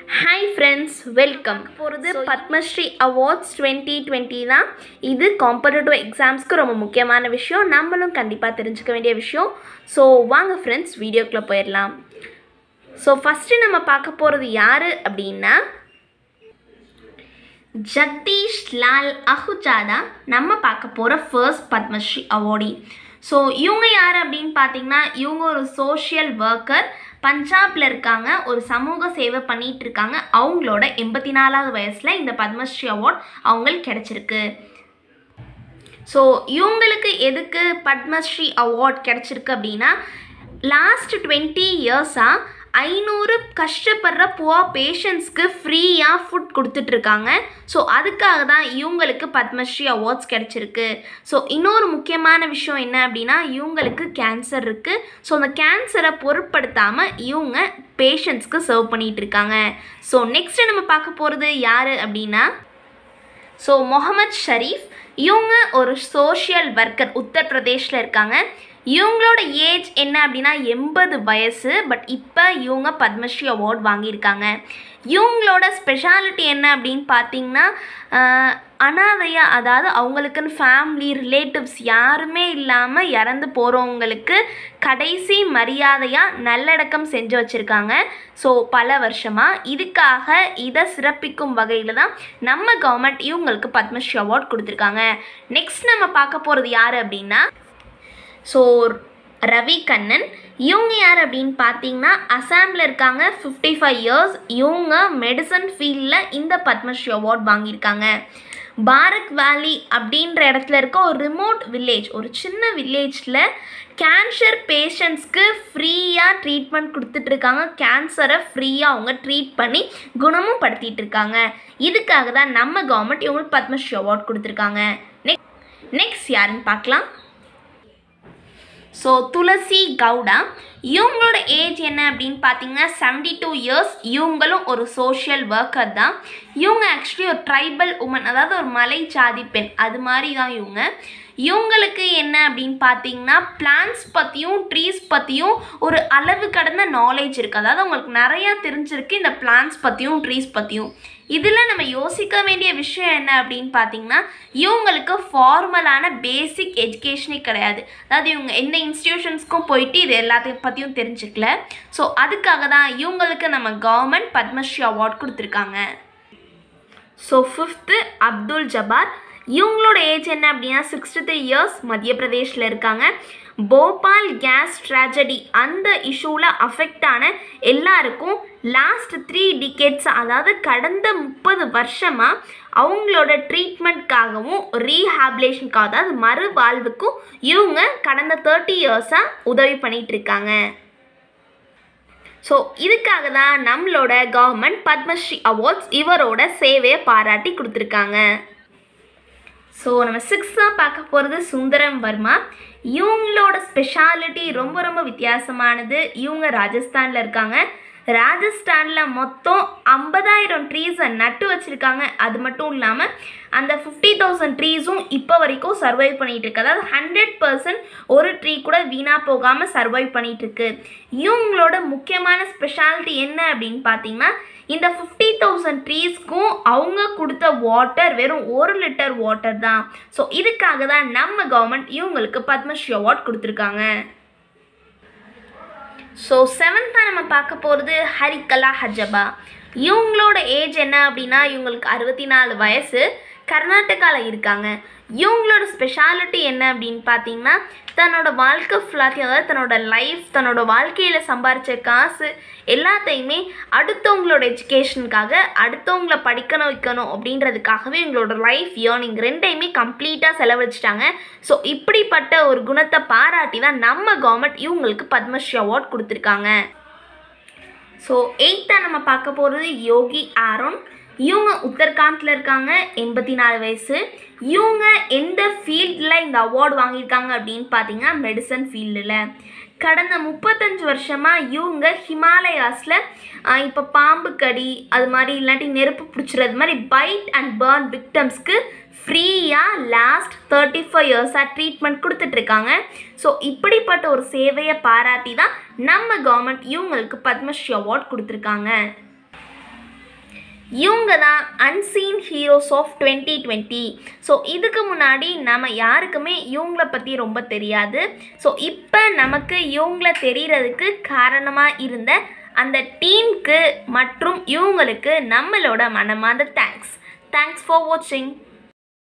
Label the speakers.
Speaker 1: hi friends welcome போகிறது Padmashri awards twenty twenty தான் இது காம்படிட்டிவ் எக்ஸாம்ஸ்க்கு ரொம்ப முக்கியமான விஷயம் நம்மளும் கண்டிப்பாக தெரிஞ்சுக்க வேண்டிய விஷயம் ஸோ வாங்க ஃப்ரெண்ட்ஸ் வீடியோக்குள்ளே போயிடலாம் ஸோ ஃபஸ்ட்டு நம்ம பார்க்க போகிறது யார் அப்படின்னா ஜக்தீஷ் லால் அஹுஜா தான் நம்ம பார்க்க போகிற ஃபர்ஸ்ட் பத்மஸ்ரீ அவார்டி ஸோ இவங்க யார் அப்படின்னு பார்த்தீங்கன்னா இவங்க ஒரு சோஷியல் ஒர்க்கர் பஞ்சாப்ல இருக்காங்க ஒரு சமூக சேவை பண்ணிட்டு இருக்காங்க அவங்களோட எண்பத்தி நாலாவது வயசில் இந்த பத்மஸ்ரீ அவார்ட் அவங்களுக்கு கிடச்சிருக்கு ஸோ இவங்களுக்கு எதுக்கு பத்மஸ்ரீ அவார்ட் கிடச்சிருக்கு அப்படின்னா லாஸ்ட் டுவெண்ட்டி இயர்ஸாக ஐநூறு கஷ்டப்படுற புவர் பேஷண்ட்ஸ்க்கு ஃப்ரீயாக ஃபுட் கொடுத்துட்ருக்காங்க ஸோ அதுக்காக தான் இவங்களுக்கு பத்மஸ்ரீ அவார்ட்ஸ் கிடச்சிருக்கு ஸோ இன்னொரு முக்கியமான விஷயம் என்ன அப்படின்னா இவங்களுக்கு கேன்சர் இருக்குது ஸோ அந்த கேன்சரை பொருட்படுத்தாமல் இவங்க பேஷண்ட்ஸ்க்கு சர்வ் பண்ணிகிட்டு இருக்காங்க ஸோ நெக்ஸ்ட்டு நம்ம பார்க்க போகிறது யார் அப்படின்னா ஸோ முகமது ஷரீஃப் இவங்க ஒரு சோஷியல் ஒர்க்கர் உத்தரப்பிரதேஷில் இருக்காங்க இவங்களோட ஏஜ் என்ன அப்படின்னா எண்பது வயசு பட் இப்போ இவங்க பத்மஸ்ரீ அவார்ட் வாங்கியிருக்காங்க இவங்களோட ஸ்பெஷாலிட்டி என்ன அப்படின்னு பார்த்தீங்கன்னா ஆஹ், அனாதையா அதாவது அவங்களுக்குன்னு ஃபேமிலி ரிலேட்டிவ்ஸ் யாருமே இல்லாமல் இறந்து போகிறவங்களுக்கு கடைசி மரியாதையாக நல்லடக்கம் செஞ்சு வச்சுருக்காங்க ஸோ பல வருஷமாக இதுக்காக இதை சிறப்பிக்கும் வகையில் தான் நம்ம கவர்மெண்ட் இவங்களுக்கு பத்மஸ்ரீ அவார்ட் கொடுத்துருக்காங்க நெக்ஸ்ட் நம்ம பார்க்க போகிறது யார் அப்படின்னா ஸோ ரவி கண்ணன் இவங்க யார் அப்படின்னு பார்த்தீங்கன்னா அசாமில் இருக்காங்க ஃபிஃப்டி ஃபைவ் இயர்ஸ் இவங்க மெடிசன் ஃபீல்டில் இந்த பத்மஸ்ரீ அவார்ட் வாங்கியிருக்காங்க பாரத் வேலி அப்படின்ற இடத்துல இருக்க ஒரு ரிமோட் வில்லேஜ் ஒரு சின்ன வில்லேஜில் கேன்சர் பேஷண்ட்ஸ்க்கு ஃப்ரீயாக ட்ரீட்மெண்ட் கொடுத்துட்ருக்காங்க கேன்சரை ஃப்ரீயாக அவங்க ட்ரீட் பண்ணி குணமும் படுத்திட்டு இருக்காங்க இதுக்காக தான் நம்ம கவர்மெண்ட் இவங்களுக்கு பத்மஸ்ரீ அவார்ட் கொடுத்துருக்காங்க நெக்ஸ்ட் நெக்ஸ்ட் யாருன்னு பார்க்கலாம் ஸோ துளசி கவுடா இவங்களோட ஏஜ் என்ன அப்படின்னு பார்த்தீங்கன்னா செவன்டி டூ இயர்ஸ் இவங்களும் ஒரு சோஷியல் ஒர்க்கர் தான் இவங்க ஆக்சுவலி ஒரு ட்ரைபல் உமன் அதாவது ஒரு மலை ஜாதி பெண் அது மாதிரி தான் இவங்க இவங்களுக்கு என்ன அப்படின்னு பார்த்தீங்கன்னா பிளான்ஸ் பற்றியும் ட்ரீஸ் பற்றியும் ஒரு அளவு கடந்த நாலேஜ் இருக்குது அதாவது அவங்களுக்கு நிறையா தெரிஞ்சிருக்கு இந்த பிளான்ஸ் பற்றியும் ட்ரீஸ் பற்றியும் இதில் நம்ம யோசிக்க வேண்டிய விஷயம் என்ன அப்படின்னு பார்த்தீங்கன்னா இவங்களுக்கு ஃபார்மலான பேசிக் எஜுகேஷனே கிடையாது அதாவது இவங்க எந்த இன்ஸ்டிடியூஷன்ஸ்க்கும் போயிட்டு இது எல்லாத்தையும் பற்றியும் தெரிஞ்சுக்கல ஸோ அதுக்காக தான் இவங்களுக்கு நம்ம கவர்மெண்ட் பத்மஸ்ரீ அவார்ட் கொடுத்துருக்காங்க ஸோ ஃபிஃப்த்து அப்துல் ஜபார் இவங்களோட ஏஜ் என்ன அப்படின்னா சிக்ஸ்டி த்ரீ இயர்ஸ் மத்திய பிரதேஷில் இருக்காங்க போபால் கேஸ் ட்ராஜடி அந்த இஷ்யூவில் அஃபெக்ட் ஆன எல்லாருக்கும் லாஸ்ட் த்ரீ டிகேட்ஸ் அதாவது கடந்த முப்பது வருஷமாக அவங்களோட ட்ரீட்மெண்ட்காகவும் ரீஹாபிலேஷனுக்காக அதாவது மறுவாழ்வுக்கும் இவங்க கடந்த தேர்ட்டி இயர்ஸாக உதவி பண்ணிகிட்டு இருக்காங்க ஸோ இதுக்காக தான் நம்மளோட கவர்மெண்ட் பத்மஸ்ரீ அவார்ட்ஸ் இவரோட சேவையை பாராட்டி கொடுத்துருக்காங்க ஸோ நம்ம சிக்ஸ்த்தாக பார்க்க போகிறது சுந்தரம் வர்மா இவங்களோட ஸ்பெஷாலிட்டி ரொம்ப ரொம்ப வித்தியாசமானது இவங்க ராஜஸ்தானில் இருக்காங்க ராஜஸ்தானில் மொத்தம் ஐம்பதாயிரம் ட்ரீஸை நட்டு வச்சுருக்காங்க அது மட்டும் இல்லாமல் அந்த ஃபிஃப்டி தௌசண்ட் ட்ரீஸும் இப்போ வரைக்கும் சர்வைவ் பண்ணிகிட்டு இருக்கு அதாவது ஹண்ட்ரட் பர்சன்ட் ஒரு ட்ரீ கூட வீணாக போகாமல் சர்வைவ் பண்ணிகிட்டு இருக்கு இவங்களோட முக்கியமான ஸ்பெஷாலிட்டி என்ன அப்படின்னு பார்த்தீங்கன்னா இந்த ஃபிஃப்டி தௌசண்ட் ட்ரீஸ்க்கும் அவங்க கொடுத்த வாட்டர் வெறும் ஒரு லிட்டர் வாட்டர் தான் ஸோ இதுக்காக தான் நம்ம கவர்மெண்ட் இவங்களுக்கு பத்மஸ்ரீ அவார்ட் கொடுத்துருக்காங்க ஸோ செவன்த்தாக நம்ம பார்க்க போகிறது ஹரிகலா ஹஜபா இவங்களோட ஏஜ் என்ன அப்படின்னா இவங்களுக்கு அறுபத்தி நாலு வயசு கர்நாடகாவில் இருக்காங்க இவங்களோட ஸ்பெஷாலிட்டி என்ன அப்படின்னு பார்த்தீங்கன்னா தன்னோட வாழ்க்கை ஃபுல்லாத்தையும் அதாவது தன்னோட லைஃப் தன்னோட வாழ்க்கையில் சம்பாரித்த காசு எல்லாத்தையுமே அடுத்தவங்களோட எஜுகேஷனுக்காக அடுத்தவங்கள படிக்கணும் வைக்கணும் அப்படின்றதுக்காகவே இவங்களோட லைஃப் ஏர்னிங் ரெண்டையுமே கம்ப்ளீட்டாக செலவழிச்சிட்டாங்க ஸோ இப்படிப்பட்ட ஒரு குணத்தை பாராட்டி தான் நம்ம கவர்மெண்ட் இவங்களுக்கு பத்மஸ்ரீ அவார்ட் கொடுத்துருக்காங்க ஸோ எயித்தாக நம்ம பார்க்க போகிறது யோகி ஆரோன் இவங்க உத்தரகாண்டில் இருக்காங்க எண்பத்தி நாலு வயசு இவங்க எந்த ஃபீல்டில் இந்த அவார்டு வாங்கியிருக்காங்க அப்படின்னு பார்த்தீங்கன்னா மெடிசன் ஃபீல்டில் கடந்த முப்பத்தஞ்சு வருஷமாக இவங்க ஹிமாலயாஸில் இப்போ பாம்பு கடி அது மாதிரி இல்லாட்டி நெருப்பு பிடிச்சிறது மாதிரி பைட் அண்ட் பேர்ன் விக்டம்ஸ்க்கு ஃப்ரீயாக லாஸ்ட் தேர்ட்டி ஃபைவ் இயர்ஸாக ட்ரீட்மெண்ட் கொடுத்துட்ருக்காங்க ஸோ இப்படிப்பட்ட ஒரு சேவையை பாராட்டி தான் நம்ம கவர்மெண்ட் இவங்களுக்கு பத்மஸ்ரீ அவார்ட் கொடுத்துருக்காங்க இவங்க தான் unseen heroes of twenty twenty so இதுக்கு முன்னாடி நம்ம யாருக்குமே இவங்கள பற்றி ரொம்ப தெரியாது ஸோ இப்போ நமக்கு இவங்கள தெரியறதுக்கு காரணமாக இருந்த அந்த டீமுக்கு மற்றும் இவங்களுக்கு நம்மளோட மனமார்ந்த தேங்க்ஸ் தேங்க்ஸ் ஃபார் வாட்சிங்